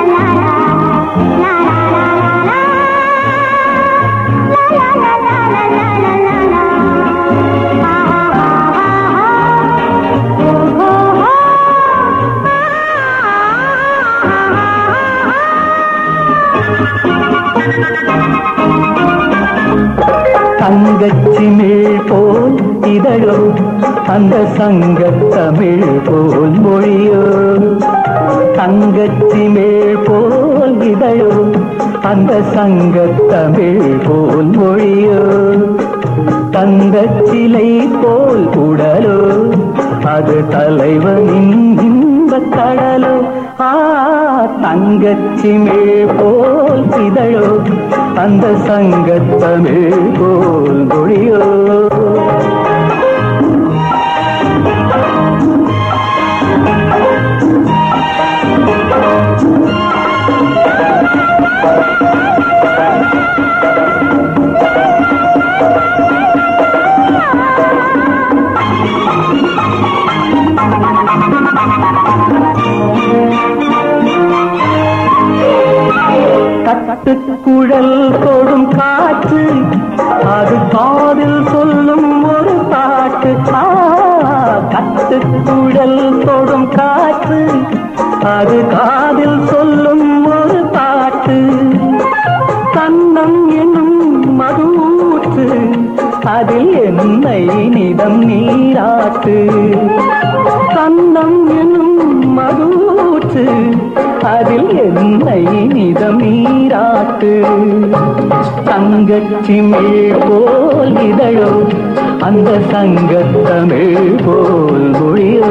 தங்கச்சிமிழ் போல் இதழோ அந்த சங்கத்தமிழ் போல் மொழியோ தங்கச்சிமிழ் போல் இதழோ அந்த சங்கத்தமிழ் போல் மொழியோ தங்கச்சிலை போல் உடலோ அது தலைவனின் இன்பக் கடலோ ஆ தங்கச்சிமிழ் போல் இதழோ அந்த சங்கத்தமிழ் போல் மொழியோ கட்டுக்குழல் தொடும் காற்று அது காதில் சொல்லும் ஒரு பாட்டு ஆ, கட்டுக்குழல் தொடும் காற்று அது காதில் சொல்லும் ஒரு பாட்டு கண்ணம் என்னும் மதுஊற்று அதில் என்னை நிதம் நீராட்டு கண்ணம் என்னும் மதுஊற்று அதில் என்னை நிதம் நீராட்டு தங்கச்சிமிழ் போல் இதழோ அந்த சங்கத்தமிழ் போல் மொழியோ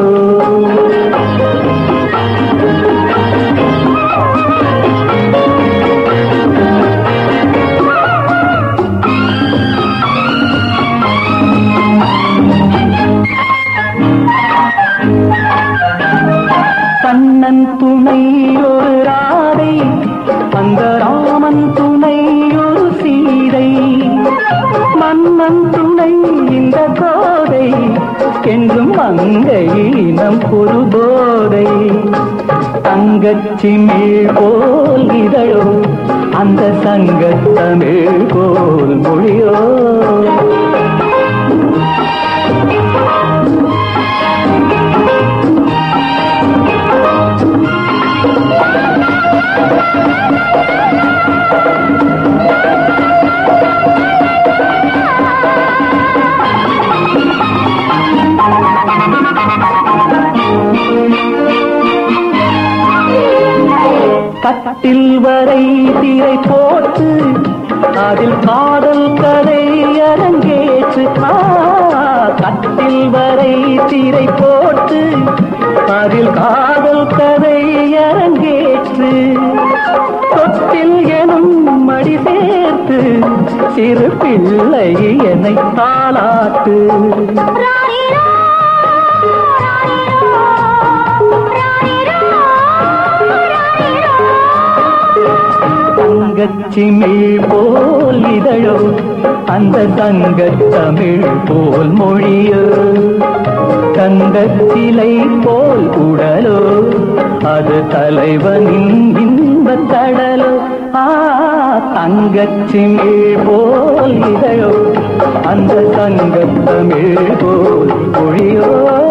கண்ணன் துணை ஒரு ராதை அந்த ராமன் துணை ஒரு சீதை மன்னன் துணை இந்த கோதை என்றும் மங்கை இனம் ஒரு போதை தங்கச்சிமிழ் போல் இதழோ அந்த சங்கத்தமிழ் போல் மொழியோ கட்டில் வரை திரை போட்டு அதில் காதல் கதை அரங்கேற்று ஆ, கட்டில் வரை திரை போட்டு அதில் காதல் கதை அரங்கேற்று தொட்டில் எனும் மடி சேர்த்து சிறு பிள்ளை என்னை தாளாட்டு தங்கச்சிமிழ் போல் இதழோ அந்த தங்கத்தமிழ் போல் மொழியோ தங்கச்சிலை போல் உடலோ அது தலைவனின் இன்பத் தடலோ ஆ தங்கச்சிமிழ் போல் இதழோ அந்த தங்கத்தமிழ் போல் மொழியோ